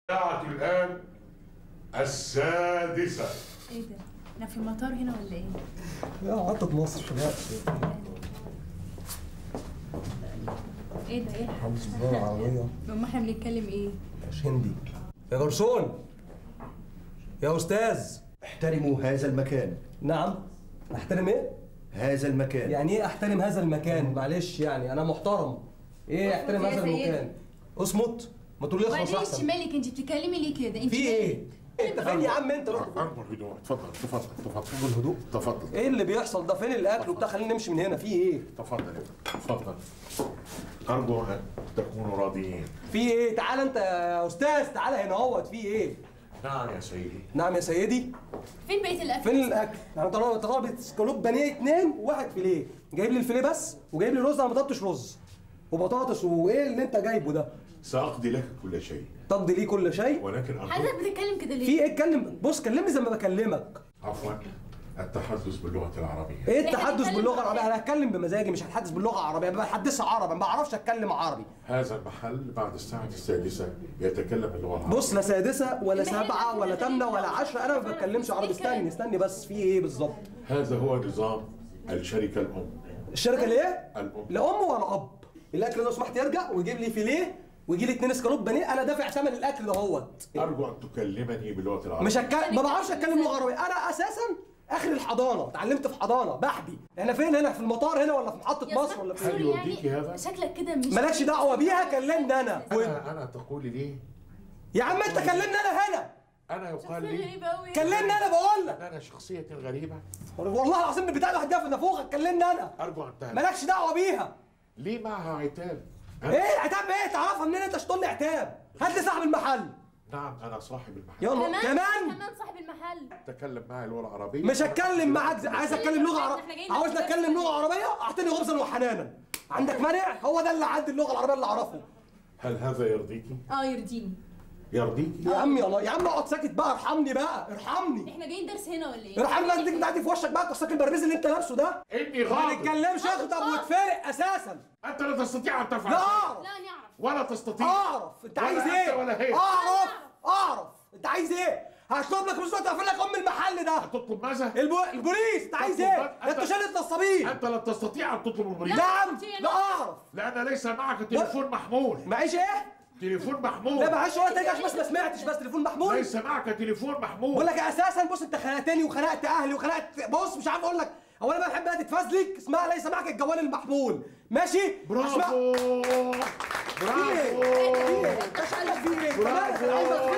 الساعة الآن السادسة ايه ده؟ احنا في المطار هنا ولا ايه؟ يا عطت مصر في الوقت ايه ده ايه؟ محمد صباح العربية امال احنا بنتكلم ايه؟ مش هندي يا جرسون يا أستاذ احترموا هذا المكان نعم أحترم إيه؟ هذا المكان يعني إيه أحترم هذا المكان؟ معلش يعني أنا محترم إيه أحترم يا هذا سيدي. المكان؟ اصمت ما تقول لي اخلص وبعدين أحسن مالك انت بتتكلمي ليه كده؟ انت في إيه؟ أنت فين يا عم أنت روح أكبر هدوء اتفضل تفضل تفضل بالهدوء تفضل إيه اللي بيحصل ده؟ فين الأكل وبتاع خلينا نمشي من هنا في إيه؟ تفضل يا ابني، تفضل أرجو أن تكونوا راضيين في إيه؟ تعالى أنت يا أستاذ تعالى هنا اهوت في إيه؟ نعم يا سيدي نعم يا سيدي فين بقيه الاكل؟ فين الاكل؟ انا طلبت طلبت اسكالوب بانيه اتنين وواحد فيليه، جايب لي الفيليه بس وجايب لي رز انا ما طلبتش رز وبطاطس وايه اللي انت جايبه ده؟ سأقضي لك كل شيء تقضي ليه كل شيء؟ ولكن أرجو حضرتك بتتكلم كده ليه؟ في ايه اتكلم بص كلمني زي ما بكلمك عفوا التحدث باللغة العربية ايه إحنا التحدث بنتكلم باللغه عربي. العربيه؟ انا هتكلم بمزاجي مش هتحدث باللغه العربيه بحدثها عربي ما بعرفش اتكلم عربي هذا المحل بعد الساعة السادسة يتكلم اللغة العربية بص لا سادسه ولا إحنا سبعه ولا ثامنه ولا عشره انا ما بتكلمش عربي استني استني بس في ايه بالظبط؟ هذا هو نظام الشركة الأم الشركه الايه؟ الأم لا ام ولا اب الاكل ده لو سمحت يرجع ويجيب لي فيليه ويجي لي اتنين اسكالوب بانيه انا دافع ثمن الاكل دهوت أرجو أن تكلمني باللغة العربية مش هتكلم ما بعرفش اتكلم لغه عربيه انا اساسا اخر الحضانه اتعلمت في حضانه بحبي احنا فين هنا في المطار هنا ولا في محطه يا مصر اسمع، ولا هل فين سوري يرضيكي هذا؟ شكلك كده مش مالكش دعوه بيها كلمني انا و... أنا أنا تقولي لي يا عم انت كلمني انا هنا أنا يقال لي غريبة أوي كلمني انا بقول لك أن أنا شخصية غريبة والله العظيم البتاع ده هتجف نافوخك كلمني انا أرجو أن تعلم مالكش دعوه بيها لي معها عتاب أنا- ايه عتاب ايه تعرفها منين انت شطول لي عتاب هات لي صاحب المحل نعم أنا صاحب المحل يلا كمان كمان كمان صاحب المحل تكلم معي اللغة العربية مش هتكلم معاك زي- عايز اتكلم لغه إحنا عربيه جايين عاوز نتكلم اتكلم لغه عربيه اعطيني خبزا وحنانا عندك مانع هو ده اللي عندي اللغه العربيه اللي اعرفه هل هذا يرضيكي؟ اه يرضيني يرضيكي؟ يا عم يلا يا عم اقعد ساكت بقى ارحمني بقى ارحمني احنا جايين درس هنا ولا ايه؟ ارحمني انت انت قاعد في وشك بقى قصاك البربيز اللي انت لابسه ده إني ما غاضب نتكلمش اخطب واتفرق اساسا أنت لا تستطيع أن تفعل لا شيء. اعرف لا نعرف ولا تستطيع اعرف انت ولا عايز أنت ايه ولا هي. اعرف اعرف انت عايز ايه هطلب لك فلوس وهقفل لك ام المحل ده تطلب ماذا؟ البو... البوليس انت عايز تطلب ايه بقى. ده انت أنت- شله نصابين أنت لا تستطيع أن تطلب البريد نعم تستطيع. لا اعرف لأن ليس معك تليفون محمول معيش ايه تليفون لا محمول معلش ولا ترجعش بس ما سمعتش بس تليفون محمول ليس معك تليفون بقول محمول لك اساسا بص انت خنقتني وخنقت اهلي وخنقت بص مش عارف اقول لك هو انا بقى بحب بقى تتفزلك اسمها ليس معك الجوال المحمول ماشي اسمع- برافو في ايه؟ في برافو ايه؟ انت شايف في ايه؟ انت مالك؟ برافو. عايزك